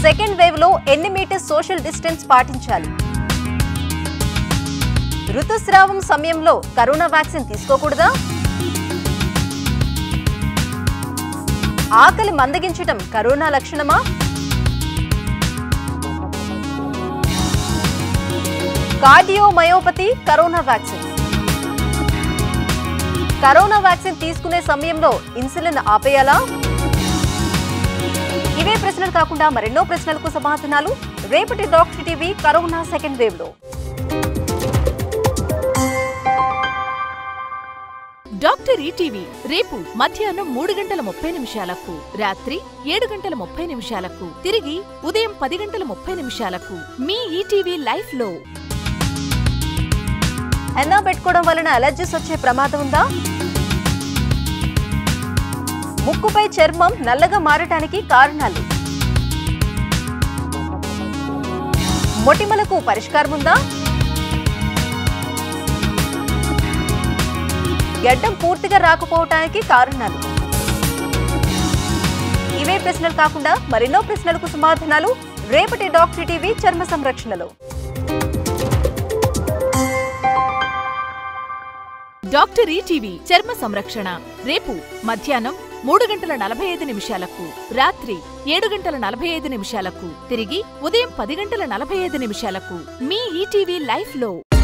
second wave లో ఎన్ని metres social distance పాటించాలి ఋతుస్రావం సమయంలో కరోనా వ్యాక్సిన్ తీసుకోకూడదా ఆకలి మందగించటం కరోనా లక్షణమా cardiomyopathy corona vaccine corona vaccine తీసుకునే సమయంలో ఇన్సులిన్ ఆపేయాలా ఇవే ప్రశ్నలు కాకుండా మరెన్నో ప్రశ్నలకు సమాధానాలు రేపటి doctor TV corona second wave లో డాక్టర్ ఈటీవీ రేపు మధ్యాహ్నం మూడు గంటల ముప్పై నిమిషాలకు రాత్రి ఏడు గంటల ముప్పై నిమిషాలకు తిరిగి ఉదయం పది గంటల ముప్పై నిమిషాలకు మీ ఈటీవీ లైఫ్ లో ఎన్నా పెట్టుకోవడం వలన అలర్జీస్ వచ్చే ప్రమాదం ఉందా ముక్కుపై చర్మం నల్లగా మారటానికి కారణాలు మొటిమలకు పరిష్కారం ఉందా గడ్డం పూర్తిగా రాకపోవటానికి కారణాలు ఇవే ప్రశ్నలు కాకుండా మరెన్నో ప్రశ్నలకు సమాధానాలు రేపటి డాక్టర్ టీవీ చర్మ సంరక్షణలో డాక్టర్ ఈటీవీ చర్మ సంరక్షణ రేపు మధ్యాహ్నం మూడు గంటల నలభై ఐదు నిమిషాలకు రాత్రి ఏడు గంటల నలభై ఐదు నిమిషాలకు తిరిగి ఉదయం పది గంటల నలభై ఐదు నిమిషాలకు మీ ఈటీవీ లైఫ్ లో